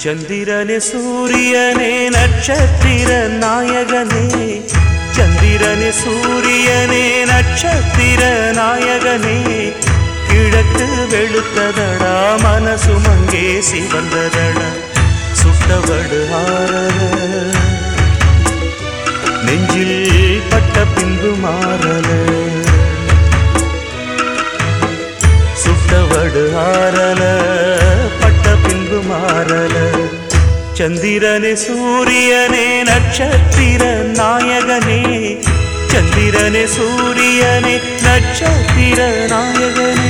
சந்திரனே சூரியனே நட்சத்திர நாயகனே சந்திரனே சூரியனே நட்சத்திர நாயகனே கிழக்கு வெளுத்ததடா மனசுமங்கே சிவந்ததடா சுட்டவடு ஆரல நெஞ்சில் பட்ட பின்பு மாறல சுட்டவடு ஆறல பட்ட பின்பு மாறல சந்திரனே சூரியனே நட்சத்திர நாயகனே சந்திரனே சூரியனே நட்சத்திர நாயகனே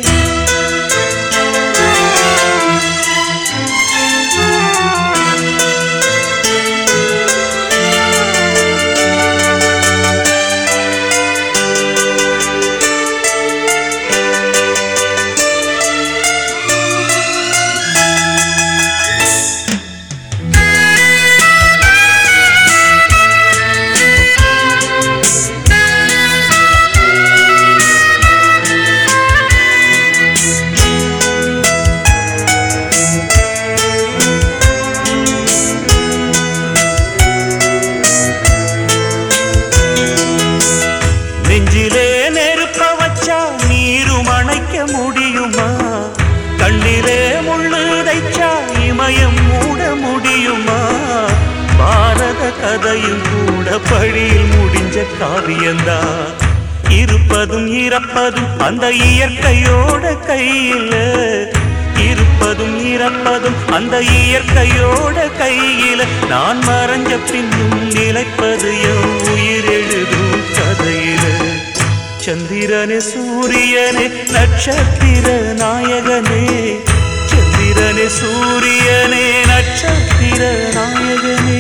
நெஞ்சிலே நெருப்ப வச்சா நீரும் அணைக்க முடியுமா கண்ணிலே முள்ளு தைச்சா இமயம் மூட முடியுமா பாரத கதையும் கூட பழியில் முடிஞ்ச காவியந்தான் இருப்பதும் இறப்பதும் அந்த இயற்கையோட கையில இருப்பதும் இறப்பதும் அந்த இயற்கையோட கையில நான் மறைஞ்ச பின்னும் நிலைப்பது என் உயிர் எழுதும் கதையில சந்திரனே சூரியனே நட்சத்திர நாயகனே சந்திரனே சூரியனே நட்சத்திர நாயகனே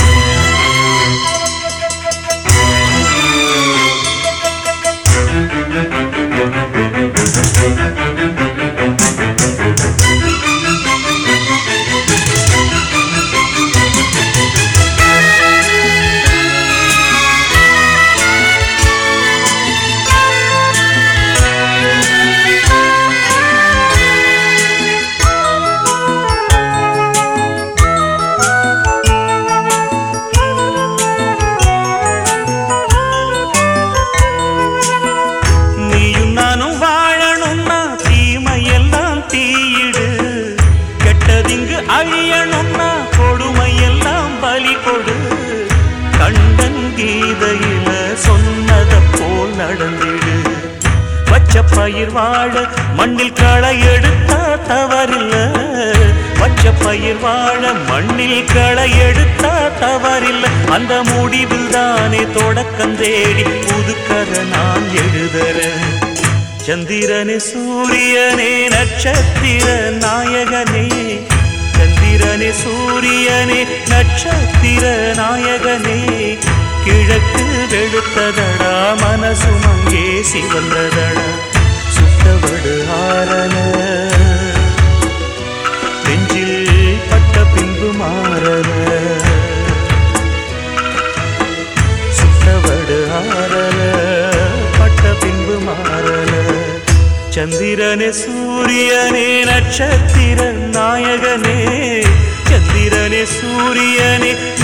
நீயும் நானும் வாழணும்னா தீமையெல்லாம் தீயிடு கெட்டதிங்கு அழியணும்னா கொடுமையெல்லாம் பலி கொடு கண்டன் கீதையில சொன்னத போல் நடந்திடு பச்சை பயிர் வாழ மண்ணில் களை எடுத்தா தவறில்ல பச்சை பயிர் வாழ மண்ணில் களை எடுத்தா தவறில்ல அந்த முடிவில் தானே தொடக்கம் தேடி புதுக்கதை நான் எழுதுறேன் சந்திரனே சூரியனே நட்சத்திர நாயகனே சந்திரனே சூரியனே நட்சத்திர நாயகனே கிழக்கு வெளுத்ததடா மனசும் அங்கே சிவந்ததடா சுட்டவடு ஆரல நெஞ்சில் பட்ட பின்பு மாறல சுட்டவடு ஆறல பட்ட பின்பு மாறல சந்திரனே சூரியனே நட்சத்திர நாயகனே சந்திரனே சூரியனே